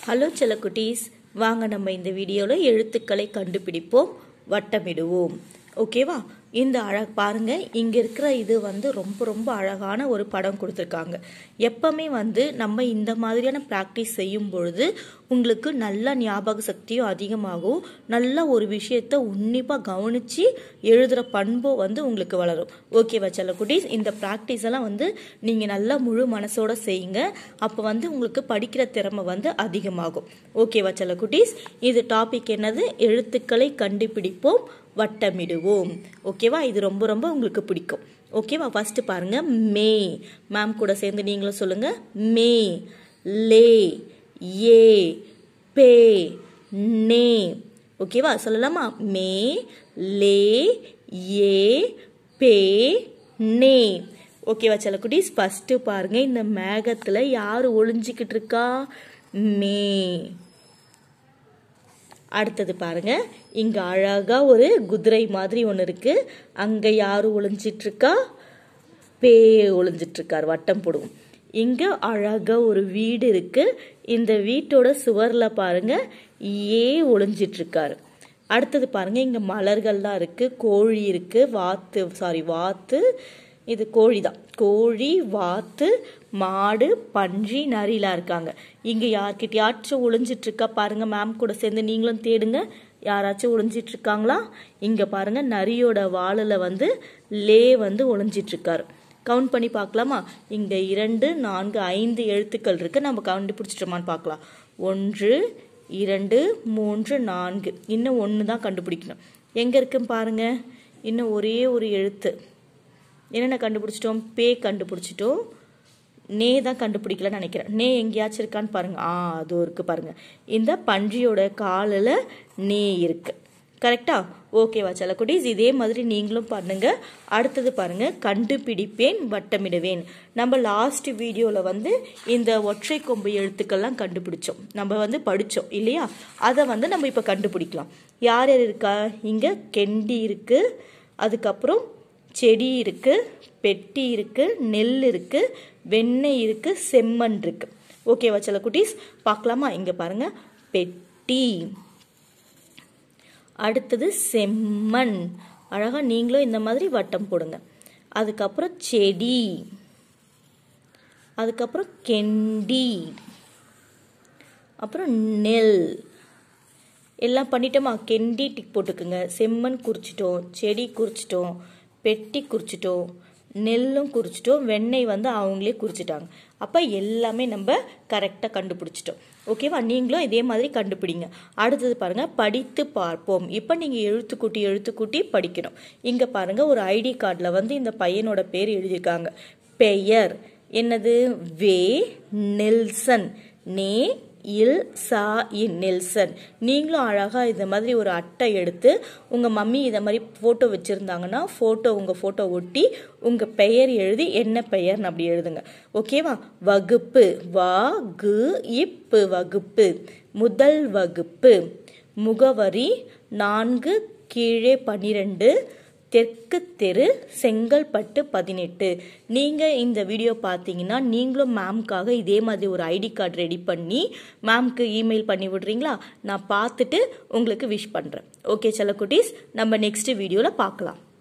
hello செல்லக்குட்டீஸ் வாங்க நம்ம இந்த வீடியோவில் எழுத்துக்களை கண்டுபிடிப்போம் வட்டமிடுவோம் ஓகேவா இந்த அழ பாருங்க இங்கே இருக்கிற இது வந்து ரொம்ப ரொம்ப அழகான ஒரு படம் கொடுத்துருக்காங்க எப்பவுமே வந்து நம்ம இந்த மாதிரியான ப்ராக்டிஸ் செய்யும் பொழுது உங்களுக்கு நல்ல ஞாபக சக்தியும் அதிகமாகும் நல்ல ஒரு விஷயத்த உன்னிப்பாக கவனித்து எழுதுகிற பண்பும் வந்து உங்களுக்கு வளரும் ஓகேவா செல்லக்குட்டீஸ் இந்த ப்ராக்டிஸ் எல்லாம் வந்து நீங்கள் நல்லா முழு மனசோட செய்யுங்க அப்போ வந்து உங்களுக்கு படிக்கிற திறமை வந்து அதிகமாகும் ஓகேவா செல்லக்குட்டீஸ் இது டாபிக் என்னது எழுத்துக்களை கண்டுபிடிப்போம் வட்டமிடுவோம் ஓகேவா இது ரொம்ப ரொம்ப உங்களுக்கு பிடிக்கும் ஓகேவா ஃபர்ஸ்ட் பாருங்க மே மேம் கூட சேர்ந்து நீங்களும் சொல்லுங்க மே லே ஏ பே நே ஓகேவா சொல்லலாமா மே லே ஏ பே நே ஓகேவா செல்லக்குட்டீஸ் ஃபஸ்ட்டு பாருங்க இந்த மேகத்தில் யார் ஒளிஞ்சிக்கிட்டு இருக்கா மே அடுத்தது பாருங்க இங்க அழகா ஒரு குதிரை மாதிரி ஒன்று இருக்கு அங்க யாரு ஒளிஞ்சிட்டு இருக்கா பே ஒளிஞ்சிட்டு இருக்கார் வட்டம் போடுவோம் இங்க அழகா ஒரு வீடு இருக்கு இந்த வீட்டோட சுவர்ல பாருங்க ஏ ஒளிஞ்சிட்டு இருக்காரு அடுத்தது பாருங்க இங்க மலர்கள்லாம் இருக்கு கோழி இருக்கு வாத்து சாரி வாத்து இது கோழி தான் கோழி வாத்து மாடு பன்றி நரிலாம் இருக்காங்க இங்கே யார்கிட்டயாச்சும் ஒளிஞ்சிட்டு இருக்கா பாருங்க மேம் கூட சேர்ந்து நீங்களும் தேடுங்க யாராச்சும் ஒளிஞ்சிட்டு இருக்காங்களா இங்கே பாருங்க நரியோட வாளில் வந்து லே வந்து ஒளிஞ்சிட்டு இருக்காரு கவுண்ட் பண்ணி பார்க்கலாமா இங்கே இரண்டு நான்கு ஐந்து எழுத்துக்கள் இருக்கு நம்ம கண்டுபிடிச்சிட்டோமான்னு பார்க்கலாம் ஒன்று இரண்டு மூன்று நான்கு இன்னும் ஒன்று தான் கண்டுபிடிக்கணும் எங்கே இருக்குன்னு பாருங்க இன்னும் ஒரே ஒரு எழுத்து என்னென்ன கண்டுபிடிச்சிட்டோம் பே கண்டுபிடிச்சிட்டோம் நே தான் கண்டுபிடிக்கலன்னு நினைக்கிறேன் நே எங்கேயாச்சும் இருக்கான்னு பாருங்க ஆ அது இருக்கு பாருங்க இந்த பன்றியோட காலில் நே இருக்கு கரெக்டா ஓகேவா செல்லக்குட்டீஸ் இதே மாதிரி நீங்களும் பண்ணுங்க அடுத்தது பாருங்க கண்டுபிடிப்பேன் வட்டமிடுவேன் நம்ம லாஸ்ட் வீடியோவில் வந்து இந்த ஒற்றை கொம்பு எழுத்துக்கள்லாம் கண்டுபிடிச்சோம் நம்ம வந்து படித்தோம் இல்லையா அதை வந்து நம்ம இப்போ கண்டுபிடிக்கலாம் யார் யார் இருக்கா இங்கே கெண்டி இருக்கு அதுக்கப்புறம் செடி இருக்கு பெட்டி இருக்கு நெல் இருக்கு வெண்ணெய் இருக்கு செம்மண் இருக்கு ஓகேவா சில குட்டீஸ் பார்க்கலாமா இங்க பாருங்க பெட்டி அடுத்தது செம்மண் அழகா நீங்களும் இந்த மாதிரி வட்டம் போடுங்க அதுக்கப்புறம் செடி அதுக்கப்புறம் கெண்டி அப்புறம் நெல் எல்லாம் பண்ணிட்டோமா கெண்டி டிக் போட்டுக்குங்க செம்மண் குறிச்சிட்டோம் செடி குறிச்சிட்டோம் பெட்டி குறிச்சிட்டோம் நெல்லும் குறிச்சிட்டோம் வெண்ணெய் வந்து அவங்களே குறிச்சிட்டாங்க அப்போ எல்லாமே நம்ம கரெக்டாக கண்டுபிடிச்சிட்டோம் ஓகேவா நீங்களும் இதே மாதிரி கண்டுபிடிங்க அடுத்தது பாருங்க படித்து பார்ப்போம் இப்போ நீங்கள் எழுத்துக்கூட்டி எழுத்துக்கூட்டி படிக்கணும் இங்கே பாருங்க ஒரு ஐடி கார்டில் வந்து இந்த பையனோட பேர் எழுதியிருக்காங்க பெயர் என்னது வே நெல்சன் நே இல் சா இன் நெல்சன் நீங்களும் அழகாக இந்த மாதிரி ஒரு அட்டை எடுத்து உங்கள் மம்மி இதை மாதிரி ஃபோட்டோ வச்சுருந்தாங்கன்னா ஃபோட்டோ உங்கள் ஃபோட்டோ ஒட்டி உங்கள் பெயர் எழுதி என்ன பெயர்னு அப்படி எழுதுங்க ஓகேவா வகுப்பு வா கு இப்பு வகுப்பு முதல் வகுப்பு முகவரி நான்கு கீழே பன்னிரெண்டு தெற்கு தெரு செங்கல்பட்டு பதினெட்டு நீங்கள் இந்த வீடியோ பார்த்தீங்கன்னா நீங்களும் மேம்க்காக இதே மாதிரி ஒரு ஐடி கார்டு ரெடி பண்ணி மேம்க்கு இமெயில் பண்ணி விடுறீங்களா நான் பார்த்துட்டு உங்களுக்கு விஷ் பண்ணுறேன் ஓகே செல்லக்குட்டீஸ் நம்ம நெக்ஸ்ட் வீடியோவில் பார்க்கலாம்